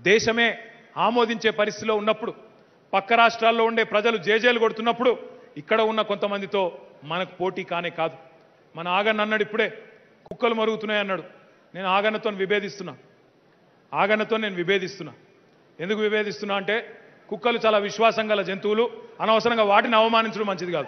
దేశమే ఆమోదించే పరిస్థితిలో ఉన్నప్పుడు పక్క రాష్ట్రాల్లో ఉండే ప్రజలు జేజేలు కొడుతున్నప్పుడు ఇక్కడ ఉన్న కొంతమందితో మనకు పోటీ కానే కాదు మన ఆగన్న అన్నాడు ఇప్పుడే కుక్కలు మరుగుతున్నాయి అన్నాడు నేను ఆగన్నతో విభేదిస్తున్నా ఆగన్నతో నేను విభేదిస్తున్నా ఎందుకు విభేదిస్తున్నా అంటే కుక్కలు చాలా విశ్వాసం గల జంతువులు అనవసరంగా వాటిని అవమానించడం మంచిది కాదు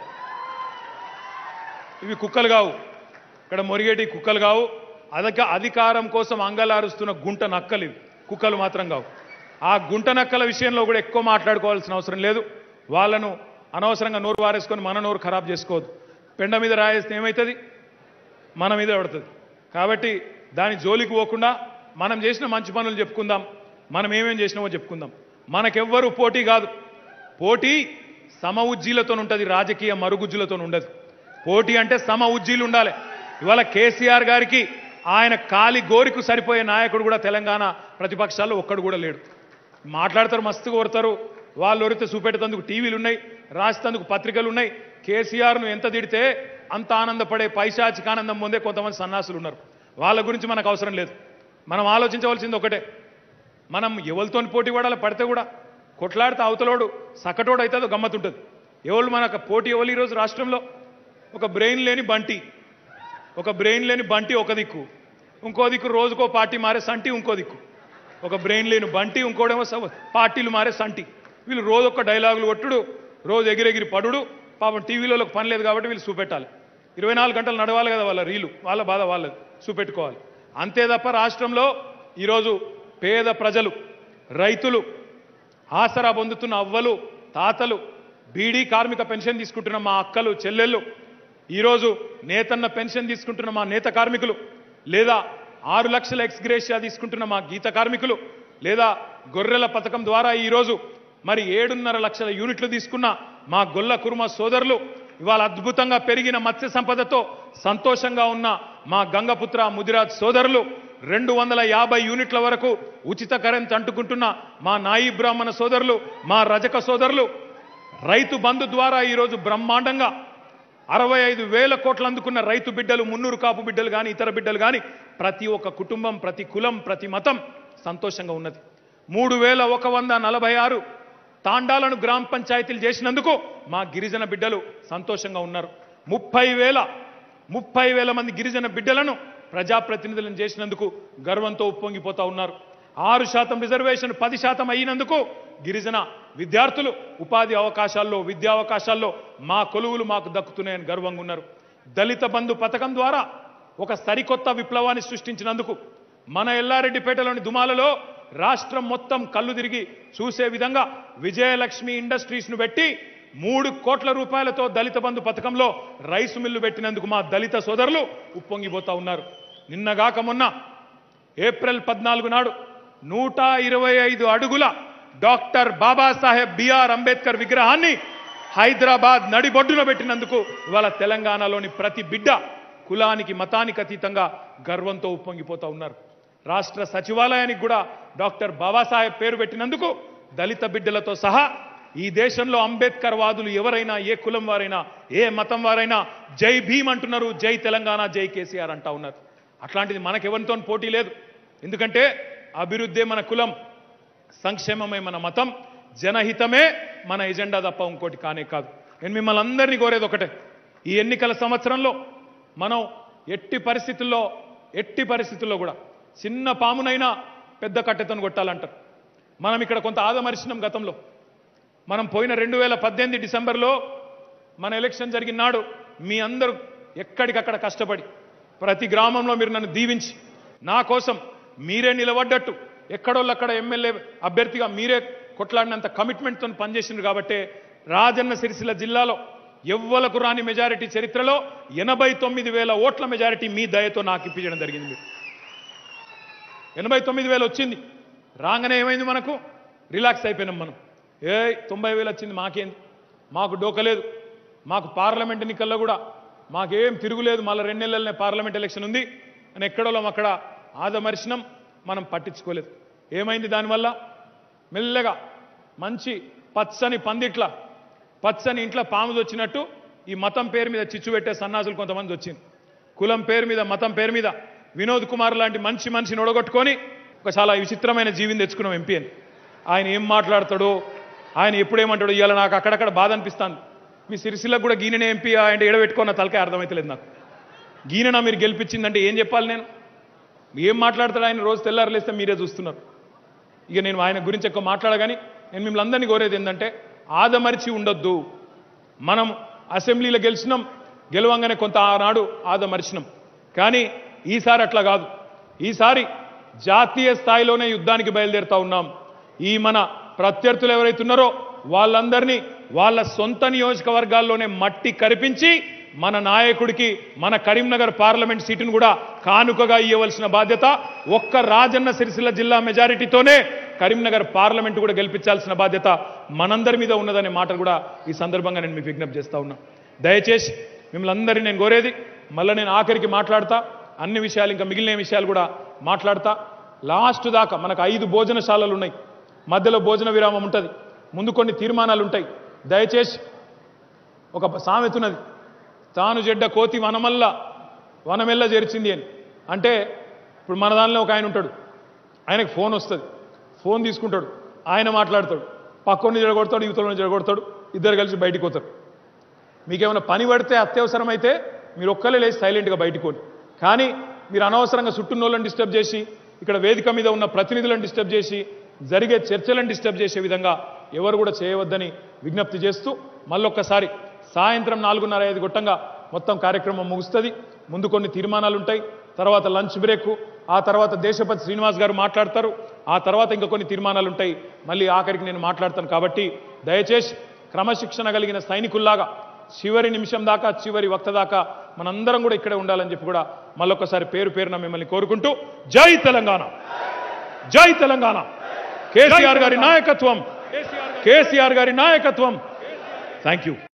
ఇవి కుక్కలు కావు ఇక్కడ మొరిగేటి కుక్కలు కావు అదక అధికారం కోసం అంగలారుస్తున్న గుంట నక్కలు ఇవి కుక్కలు మాత్రం కావు ఆ గుంట నక్కల విషయంలో కూడా ఎక్కువ మాట్లాడుకోవాల్సిన అవసరం లేదు వాళ్ళను అనవసరంగా నోరు వారేసుకొని మన నోరు ఖరాబ్ చేసుకోవద్దు పెండ మీద రాయేస్తే ఏమవుతుంది మన మీద పడుతుంది కాబట్టి దాని జోలికి పోకుండా మనం చేసిన మంచి పనులు చెప్పుకుందాం మనం ఏమేం చేసినామో చెప్పుకుందాం మనకెవ్వరూ పోటీ కాదు పోటీ సమ ఉజ్జీలతో ఉంటుంది రాజకీయ మరుగుజ్జులతో ఉండదు పోటీ అంటే సమ ఉజ్జీలు ఉండాలి ఇవాళ కేసీఆర్ గారికి ఆయన కాలి గోరికు సరిపోయే నాయకుడు కూడా తెలంగాణ ప్రతిపక్షాల్లో ఒక్కడు కూడా లేడు మాట్లాడతారు మస్తు కోరుతారు వాళ్ళు ఒరితే చూపెట్టేందుకు టీవీలు ఉన్నాయి రాసేందుకు పత్రికలు ఉన్నాయి కేసీఆర్ను ఎంత తిడితే అంత ఆనందపడే పైశాచిక ఆనందం పొందే కొంతమంది సన్నాసులు ఉన్నారు వాళ్ళ గురించి మనకు అవసరం లేదు మనం ఆలోచించవలసింది ఒకటే మనం ఎవరితో పోటీ పడాలి పడితే కూడా కొట్లాడితే అవతలోడు సకటోడు అవుతుందో గమ్మతుంటుంది ఎవరు మనకు పోటీ ఎవరు ఈరోజు రాష్ట్రంలో ఒక బ్రెయిన్ లేని బంటి ఒక బ్రెయిన్ లేని బంటి ఒక దిక్కు ఇంకో దిక్కు రోజుకో పార్టీ మారే సంటి ఇంకో దిక్కు ఒక బ్రెయిన్ లేని బంటి ఇంకోడేమో సవ- పార్టీలు మారే సంటి వీళ్ళు రోజు ఒక్క డైలాగులు కొట్టుడు రోజు ఎగిరెగిరి పడుడు పాపం టీవీలో పని లేదు కాబట్టి వీళ్ళు చూపెట్టాలి ఇరవై నాలుగు గంటలు నడవాలి కదా వాళ్ళ రీలు వాళ్ళ బాధ వాళ్ళది చూపెట్టుకోవాలి అంతే తప్ప రాష్ట్రంలో ఈరోజు పేద ప్రజలు రైతులు ఆసరా పొందుతున్న అవ్వలు తాతలు బీడీ కార్మిక పెన్షన్ తీసుకుంటున్న మా అక్కలు చెల్లెళ్ళు ఈరోజు నేతన్న పెన్షన్ తీసుకుంటున్న మా నేత కార్మికులు లేదా ఆరు లక్షల ఎక్స్గ్రేషియా తీసుకుంటున్న మా గీత కార్మికులు లేదా గొర్రెల పథకం ద్వారా ఈరోజు మరి ఏడున్నర లక్షల యూనిట్లు తీసుకున్న మా గొల్ల కుర్మ సోదరులు ఇవాళ అద్భుతంగా పెరిగిన మత్స్య సంపదతో సంతోషంగా ఉన్న మా గంగపుత్ర ముదిరాజ్ సోదరులు రెండు వందల యాభై యూనిట్ల వరకు ఉచిత కరెంట్ అంటుకుంటున్న మా నాయి బ్రాహ్మణ సోదరులు మా రజక సోదరులు రైతు బంధు ద్వారా ఈరోజు బ్రహ్మాండంగా అరవై ఐదు వేల కోట్లు అందుకున్న రైతు బిడ్డలు మున్నూరు కాపు బిడ్డలు కానీ ఇతర బిడ్డలు కానీ ప్రతి ఒక్క కుటుంబం ప్రతి కులం ప్రతి మతం సంతోషంగా ఉన్నది మూడు వేల ఒక వంద నలభై ఆరు తాండాలను గ్రామ పంచాయతీలు చేసినందుకు మా గిరిజన బిడ్డలు సంతోషంగా ఉన్నారు ముప్పై వేల ముప్పై వేల మంది గిరిజన బిడ్డలను ప్రజాప్రతినిధులను చేసినందుకు గర్వంతో ఉప్పొంగిపోతా ఉన్నారు ఆరు శాతం రిజర్వేషన్ పది శాతం అయినందుకు గిరిజన విద్యార్థులు ఉపాధి అవకాశాల్లో విద్యా అవకాశాల్లో మా కొలువులు మాకు దక్కుతున్నాయని గర్వంగా ఉన్నారు దళిత బంధు పథకం ద్వారా ఒక సరికొత్త విప్లవాన్ని సృష్టించినందుకు మన ఎల్లారెడ్డిపేటలోని దుమాలలో రాష్ట్రం మొత్తం కళ్ళు తిరిగి చూసే విధంగా విజయలక్ష్మి ఇండస్ట్రీస్ను పెట్టి మూడు కోట్ల రూపాయలతో దళిత బంధు పథకంలో రైసు మిల్లు పెట్టినందుకు మా దళిత సోదరులు ఉప్పొంగిపోతా ఉన్నారు నిన్నగాక మొన్న ఏప్రిల్ పద్నాలుగు నాడు నూట ఇరవై ఐదు అడుగుల డాక్టర్ బాబాసాహెబ్ బిఆర్ అంబేద్కర్ విగ్రహాన్ని హైదరాబాద్ నడిబొడ్డున పెట్టినందుకు ఇవాళ తెలంగాణలోని ప్రతి బిడ్డ కులానికి మతానికి అతీతంగా గర్వంతో ఉప్పొంగిపోతా ఉన్నారు రాష్ట్ర సచివాలయానికి కూడా డాక్టర్ బాబాసాహెబ్ పేరు పెట్టినందుకు దళిత బిడ్డలతో సహా ఈ దేశంలో అంబేద్కర్ వాదులు ఎవరైనా ఏ కులం వారైనా ఏ మతం వారైనా జై భీమ్ అంటున్నారు జై తెలంగాణ జై కేసీఆర్ అంటా ఉన్నారు అట్లాంటిది మనకెవరితో పోటీ లేదు ఎందుకంటే అభివృద్ధే మన కులం సంక్షేమమే మన మతం జనహితమే మన ఎజెండా తప్ప ఇంకోటి కానే కాదు నేను మిమ్మల్ని అందరినీ కోరేది ఒకటే ఈ ఎన్నికల సంవత్సరంలో మనం ఎట్టి పరిస్థితుల్లో ఎట్టి పరిస్థితుల్లో కూడా చిన్న పామునైనా పెద్ద కట్టెతో కొట్టాలంటారు మనం ఇక్కడ కొంత ఆదమరిచినాం గతంలో మనం పోయిన రెండు వేల పద్దెనిమిది డిసెంబర్లో మన ఎలక్షన్ జరిగిన నాడు మీ అందరూ ఎక్కడికక్కడ కష్టపడి ప్రతి గ్రామంలో మీరు నన్ను దీవించి నా కోసం మీరే నిలబడ్డట్టు ఎక్కడోళ్ళక్కడ ఎమ్మెల్యే అభ్యర్థిగా మీరే కొట్లాడినంత కమిట్మెంట్తో పనిచేసిండ్రు కాబట్టే రాజన్న సిరిసిల్ల జిల్లాలో ఎవ్వలకు రాని మెజారిటీ చరిత్రలో ఎనభై తొమ్మిది వేల ఓట్ల మెజారిటీ మీ దయతో నాకు ఇప్పించడం జరిగింది మీరు ఎనభై తొమ్మిది వేలు వచ్చింది రాగానే ఏమైంది మనకు రిలాక్స్ అయిపోయినాం మనం ఏ తొంభై వేలు వచ్చింది మాకేంది మాకు డోకలేదు మాకు పార్లమెంట్ ఎన్నికల్లో కూడా మాకేం తిరుగులేదు మళ్ళీ రెండు నెలలనే పార్లమెంట్ ఎలక్షన్ ఉంది అని ఎక్కడోళ్ళం అక్కడ ఆదమర్శనం మనం పట్టించుకోలేదు ఏమైంది దానివల్ల మెల్లగా మంచి పచ్చని పందిట్ల పచ్చని ఇంట్లో పాముది వచ్చినట్టు ఈ మతం పేరు మీద చిచ్చు పెట్టే సన్నాసులు కొంతమంది వచ్చింది కులం పేరు మీద మతం పేరు మీద వినోద్ కుమార్ లాంటి మంచి మనిషిని ఒడగొట్టుకొని ఒక ఒక చాలా విచిత్రమైన జీవిని తెచ్చుకున్నాం ఎంపీ అని ఆయన ఏం మాట్లాడతాడో ఆయన ఎప్పుడేమంటాడో ఇవాళ నాకు అక్కడక్కడ బాధ అనిపిస్తాను మీ సిరిసిల్లకు కూడా గీననే ఎంపీ ఆయన ఎడబెట్టుకున్న తలకే అర్థమైతలేదు నాకు గీననా మీరు గెలిపించిందంటే ఏం చెప్పాలి నేను ఏం మాట్లాడతాడు ఆయన రోజు తెల్లారలేస్తే మీరే చూస్తున్నారు ఇక నేను ఆయన గురించి ఎక్కువ మాట్లాడగాని నేను మిమ్మల్ని అందరినీ కోరేది ఏంటంటే ఆదమరిచి ఉండొద్దు మనం అసెంబ్లీలో గెలిచినాం గెలవంగానే కొంత ఆనాడు ఆదమరిచినాం కానీ ఈసారి అట్లా కాదు ఈసారి జాతీయ స్థాయిలోనే యుద్ధానికి బయలుదేరుతా ఉన్నాం ఈ మన ప్రత్యర్థులు ఎవరైతే ఉన్నారో వాళ్ళందరినీ వాళ్ళ సొంత నియోజకవర్గాల్లోనే మట్టి కరిపించి మన నాయకుడికి మన కరీంనగర్ పార్లమెంట్ సీటును కూడా కానుకగా ఇవ్వవలసిన బాధ్యత ఒక్క రాజన్న సిరిసిల్ల జిల్లా మెజారిటీతోనే కరీంనగర్ పార్లమెంట్ కూడా గెలిపించాల్సిన బాధ్యత మనందరి మీద ఉన్నదనే మాట కూడా ఈ సందర్భంగా నేను మీకు విజ్ఞప్తి చేస్తా ఉన్నా దయచేసి మిమ్మల్ని అందరినీ నేను కోరేది మళ్ళీ నేను ఆఖరికి మాట్లాడతా అన్ని విషయాలు ఇంకా మిగిలిన విషయాలు కూడా మాట్లాడతా లాస్ట్ దాకా మనకు ఐదు భోజనశాలలు ఉన్నాయి మధ్యలో భోజన విరామం ఉంటుంది ముందు కొన్ని తీర్మానాలు ఉంటాయి దయచేసి ఒక సామెత ఉన్నది తాను చెడ్డ కోతి వనమల్ల వనమెల్ల చేర్చింది అని అంటే ఇప్పుడు మన దానిలో ఒక ఆయన ఉంటాడు ఆయనకు ఫోన్ వస్తుంది ఫోన్ తీసుకుంటాడు ఆయన మాట్లాడతాడు పక్కని జడగొడతాడు యువతలను జడగొడతాడు ఇద్దరు కలిసి బయటికి పోతారు మీకేమైనా పని పడితే అత్యవసరం అయితే మీరు ఒక్కలే లేచి సైలెంట్గా బయటికోండి కానీ మీరు అనవసరంగా చుట్టూనోళ్ళని డిస్టర్బ్ చేసి ఇక్కడ వేదిక మీద ఉన్న ప్రతినిధులను డిస్టర్బ్ చేసి జరిగే చర్చలను డిస్టర్బ్ చేసే విధంగా ఎవరు కూడా చేయవద్దని విజ్ఞప్తి చేస్తూ మళ్ళొక్కసారి సాయంత్రం నాలుగున్నర ఐదు గొట్టంగా మొత్తం కార్యక్రమం ముగుస్తుంది ముందు కొన్ని తీర్మానాలు ఉంటాయి తర్వాత లంచ్ బ్రేక్ ఆ తర్వాత దేశపతి శ్రీనివాస్ గారు మాట్లాడతారు ఆ తర్వాత ఇంకా కొన్ని తీర్మానాలు ఉంటాయి మళ్ళీ ఆఖరికి నేను మాట్లాడతాను కాబట్టి దయచేసి క్రమశిక్షణ కలిగిన సైనికుల్లాగా చివరి నిమిషం దాకా చివరి వక్త దాకా మనందరం కూడా ఇక్కడే ఉండాలని చెప్పి కూడా మళ్ళొకసారి పేరు పేరున మిమ్మల్ని కోరుకుంటూ జై తెలంగాణ జై తెలంగాణ కేసీఆర్ గారి నాయకత్వం కేసీఆర్ గారి నాయకత్వం థ్యాంక్ యూ